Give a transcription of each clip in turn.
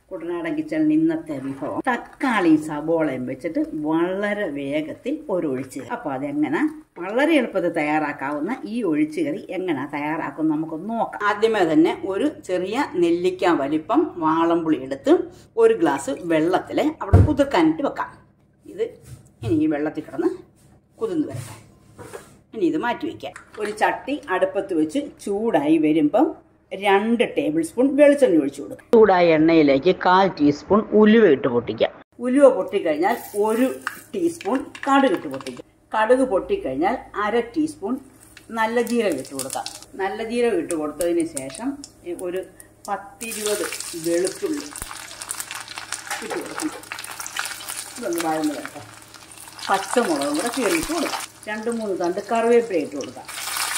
കുട്ടനാടൻ കിച്ചണിന് ഇന്നത്തെ വിഭവം തക്കാളിയും സബോളയും വെച്ചിട്ട് വളരെ വേഗത്തിൽ ഒരു ഒഴിച്ചുകറി അപ്പോൾ അതെങ്ങനെ വളരെ എളുപ്പത്തിൽ തയ്യാറാക്കാവുന്ന ഈ ഒഴിച്ചുകറി എങ്ങനെ തയ്യാറാക്കും നമുക്കൊന്ന് നോക്കാം ആദ്യമേ തന്നെ ഒരു ചെറിയ നെല്ലിക്ക വലിപ്പം വാളംപുളി എടുത്ത് ഒരു ഗ്ലാസ് വെള്ളത്തിൽ അവിടെ കുതിർക്കാനിട്ട് വെക്കാം ഇത് ഇനി ഈ വെള്ളത്തിൽ കിടന്ന് കുതിർന്ന് വരട്ടെ ഇനി ഇത് മാറ്റി വയ്ക്കാം ഒരു ചട്ടി അടുപ്പത്ത് വെച്ച് ചൂടായി വരുമ്പം രണ്ട് ടേബിൾ സ്പൂൺ വെളിച്ചെണ്ണ ഒഴിച്ചു കൊടുക്കുക ചൂടായ എണ്ണയിലേക്ക് കാൽ ടീസ്പൂൺ ഉലുവ ഇട്ട് പൊട്ടിക്കാം ഉലുവ പൊട്ടിക്കഴിഞ്ഞാൽ ഒരു ടീസ്പൂൺ കടുക് ഇട്ട് പൊട്ടിക്കാം കടുക് പൊട്ടിക്കഴിഞ്ഞാൽ അര ടീസ്പൂൺ നല്ല ജീരകം ഇട്ട് കൊടുക്കാം നല്ല ജീരകം ഇട്ട് കൊടുത്തതിന് ശേഷം ഒരു പത്തിരുപത് വെളുത്തുള്ളി ഇട്ട് കൊടുക്കണം ഇതൊന്ന് വഴന്ന് വരട്ടെ പച്ചമുളകും കൂടെ കീറിയിട്ട് കൊടുക്കാം രണ്ട് മൂന്ന് തണ്ട് കറിവേപ്പില ഇട്ട് കൊടുക്കാം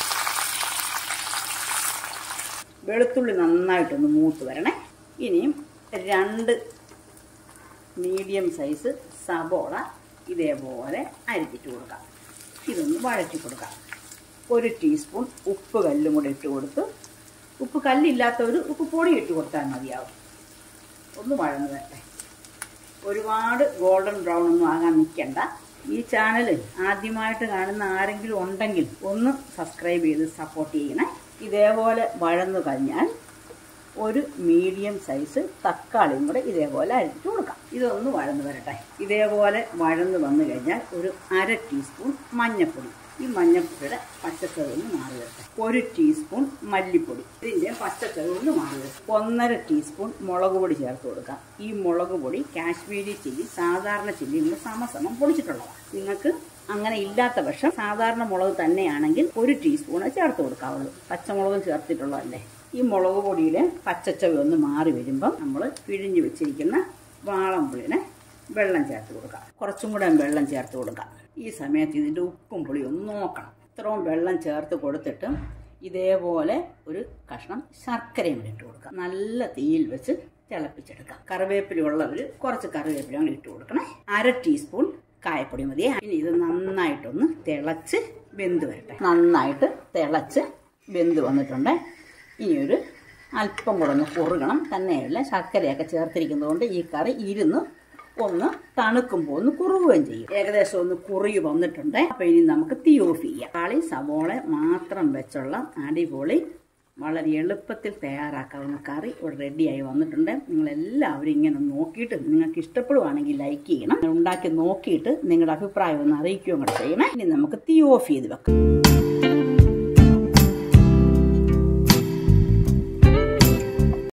വെളുത്തുള്ളി നന്നായിട്ടൊന്ന് മൂത്ത് വരണേ ഇനിയും രണ്ട് മീഡിയം സൈസ് സബോള ഇതേപോലെ അരിഞ്ഞിട്ട് കൊടുക്കാം ഇതൊന്ന് വഴറ്റി കൊടുക്കാം ഒരു ടീസ്പൂൺ ഉപ്പ് കല്ലും കൂടെ ഇട്ട് കൊടുത്ത് ഉപ്പ് കല്ലില്ലാത്തവർ ഉപ്പ് പൊടി ഇട്ട് കൊടുത്താൽ മതിയാവും ഒന്ന് വഴന്ന് വരട്ടെ ഒരുപാട് ഗോൾഡൻ ബ്രൗൺ ഒന്നും ആകാൻ നിൽക്കണ്ട ഈ ചാനൽ ആദ്യമായിട്ട് കാണുന്ന ആരെങ്കിലും ഉണ്ടെങ്കിൽ ഒന്ന് സബ്സ്ക്രൈബ് ചെയ്ത് സപ്പോർട്ട് ചെയ്യണേ ഇതേപോലെ വഴന്നു കഴിഞ്ഞാൽ ഒരു മീഡിയം സൈസ് തക്കാളിയും കൂടെ ഇതേപോലെ അരിഞ്ഞിട്ട് കൊടുക്കാം ഇതൊന്ന് വഴന്ന് വരട്ടെ ഇതേപോലെ വഴന്ന് വന്നു കഴിഞ്ഞാൽ ഒരു അര ടീസ്പൂൺ മഞ്ഞൾപ്പൊടി ഈ മഞ്ഞൾപ്പൊടിയുടെ പച്ചക്കറി ഒന്ന് മാറി വരട്ടെ ഒരു ടീസ്പൂൺ മല്ലിപ്പൊടി ഇതിൻ്റെ പച്ചക്കറി ഒന്ന് മാറി വരട്ടെ ഒന്നര ടീസ്പൂൺ മുളക് പൊടി ചേർത്ത് കൊടുക്കാം ഈ മുളക് പൊടി കാശ്മീരി ചില്ലി സാധാരണ ചില്ലി നിങ്ങൾ സമസമം പൊടിച്ചിട്ടുള്ളതാണ് നിങ്ങൾക്ക് അങ്ങനെ ഇല്ലാത്ത പക്ഷം സാധാരണ മുളക് തന്നെയാണെങ്കിൽ ഒരു ടീസ്പൂണ് ചേർത്ത് കൊടുക്കാവുള്ളൂ പച്ചമുളകും ചേർത്തിട്ടുള്ളതല്ലേ ഈ മുളക് പൊടിയുടെ പച്ചച്ചവ ഒന്ന് മാറി വരുമ്പം നമ്മൾ പിഴിഞ്ഞ് വെച്ചിരിക്കുന്ന വാളംപുളിനെ വെള്ളം ചേർത്ത് കൊടുക്കാം കുറച്ചും കൂടെ വെള്ളം ചേർത്ത് കൊടുക്കാം ഈ സമയത്ത് ഇതിൻ്റെ ഉപ്പും പുളിയും ഒന്ന് നോക്കണം ഇത്രയും വെള്ളം ചേർത്ത് കൊടുത്തിട്ട് ഇതേപോലെ ഒരു കഷ്ണം ശർക്കരയും കൂടി ഇട്ട് കൊടുക്കാം നല്ല തീയിൽ വെച്ച് തിളപ്പിച്ചെടുക്കാം കറിവേപ്പില ഉള്ളവർ കുറച്ച് കറിവേപ്പില കൂടി ഇട്ട് കൊടുക്കണേ അര ടീസ്പൂൺ കായപ്പൊടി മതി ഇനി ഇത് നന്നായിട്ടൊന്ന് തിളച്ച് വെന്ത് വരട്ടെ നന്നായിട്ട് തിളച്ച് വെന്ത് വന്നിട്ടുണ്ട് ഇനി ഒരു അല്പം കൂടെ ഒന്ന് കുറുകണം തന്നെയല്ല ശർക്കരയൊക്കെ ചേർത്തിരിക്കുന്നതുകൊണ്ട് ഈ കറി ഇരുന്ന് ഒന്ന് തണുക്കുമ്പോൾ ഒന്ന് കുറുകുകയും ചെയ്യും ഏകദേശം ഒന്ന് കുറുകി വന്നിട്ടുണ്ട് അപ്പൊ ഇനി നമുക്ക് തീ ഓഫ് ചെയ്യാം കളി സവോള മാത്രം വെച്ചുള്ള അടിപൊളി വളരെ എളുപ്പത്തിൽ തയ്യാറാക്കാവുന്ന കറി ഇവിടെ റെഡിയായി വന്നിട്ടുണ്ട് നിങ്ങൾ എല്ലാവരും ഇങ്ങനെ നോക്കിയിട്ട് നിങ്ങൾക്ക് ഇഷ്ടപ്പെടുവാണെങ്കിൽ ലൈക്ക് ചെയ്യണം ഉണ്ടാക്കി നോക്കിയിട്ട് നിങ്ങളുടെ അഭിപ്രായം ഒന്ന് അറിയിക്കുകയും കൂടെ ചെയ്യണേ ഇനി നമുക്ക് തീ ഓഫ് ചെയ്ത് വെക്കാം